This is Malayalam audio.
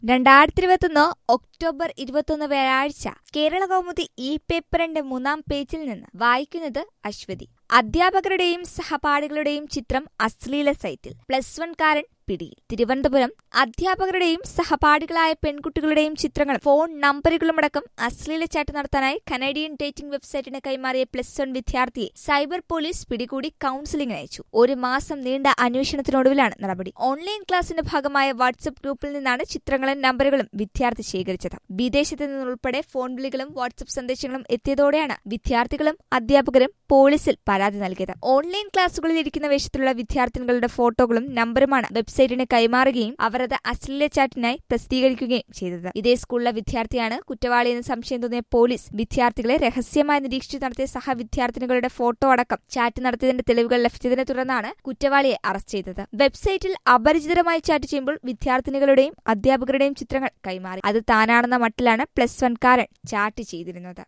രണ്ടായിരത്തി ഇരുപത്തൊന്ന് ഒക്ടോബർ ഇരുപത്തൊന്ന് വ്യാഴാഴ്ച കേരള കൗമുദി ഈ പേപ്പറിന്റെ മൂന്നാം പേജിൽ നിന്ന് വായിക്കുന്നത് അശ്വതി അധ്യാപകരുടെയും സഹപാഠികളുടെയും ചിത്രം അശ്ലീല സൈറ്റിൽ പ്ലസ് വൺകാരൻ പിടിയിൽ തിരുവനന്തപുരം അധ്യാപകരുടെയും സഹപാഠികളായ പെൺകുട്ടികളുടെയും ചിത്രങ്ങൾ ഫോൺ നമ്പറുകളുമടക്കം അശ്ലീല ചാറ്റ് നടത്താനായി കനേഡിയൻ ഡേറ്റിംഗ് വെബ്സൈറ്റിന് കൈമാറിയ പ്ലസ് വൺ വിദ്യാർത്ഥിയെ സൈബർ പോലീസ് പിടികൂടി കൌൺസിലിംഗ് അയച്ചു ഒരു മാസം നീണ്ട അന്വേഷണത്തിനൊടുവിലാണ് നടപടി ഓൺലൈൻ ക്ലാസിന്റെ ഭാഗമായ വാട്സ്ആപ്പ് ഗ്രൂപ്പിൽ നിന്നാണ് ചിത്രങ്ങളും നമ്പറുകളും വിദ്യാർത്ഥി ശേഖരിച്ചത് വിദേശത്ത് നിന്നുൾപ്പെടെ ഫോൺ വിളികളും വാട്സ്ആപ്പ് സന്ദേശങ്ങളും എത്തിയതോടെയാണ് വിദ്യാർത്ഥികളും അധ്യാപകരും പോലീസിൽ പരാതി നൽകിയത് ഓൺലൈൻ ക്ലാസുകളിൽ ഇരിക്കുന്ന വേഷത്തിലുള്ള വിദ്യാർത്ഥിനികളുടെ ഫോട്ടോകളും നമ്പറുമാണ് വെബ്സൈറ്റിന് കൈമാറുകയും അവർ അത് അശ്ലീല ചാറ്റിനായി പ്രസിദ്ധീകരിക്കുകയും ചെയ്തത് ഇതേ സ്കൂളിലെ വിദ്യാർത്ഥിയാണ് കുറ്റവാളിയെന്ന് സംശയം തോന്നിയ പോലീസ് വിദ്യാർത്ഥികളെ രഹസ്യമായി നിരീക്ഷിച്ചു നടത്തിയ സഹവിദ്യാർത്ഥിനികളുടെ ഫോട്ടോ അടക്കം ചാറ്റ് നടത്തിയതിന്റെ തെളിവുകൾ ലഭിച്ചതിനെ തുടർന്നാണ് കുറ്റവാളിയെ അറസ്റ്റ് ചെയ്തത് വെബ്സൈറ്റിൽ അപരിചിതമായി ചാറ്റ് ചെയ്യുമ്പോൾ വിദ്യാർത്ഥിനികളുടെയും അധ്യാപകരുടെയും ചിത്രങ്ങൾ കൈമാറി അത് താനാണെന്ന മട്ടിലാണ് പ്ലസ് വൺകാരൻ ചാറ്റ് ചെയ്തിരുന്നത്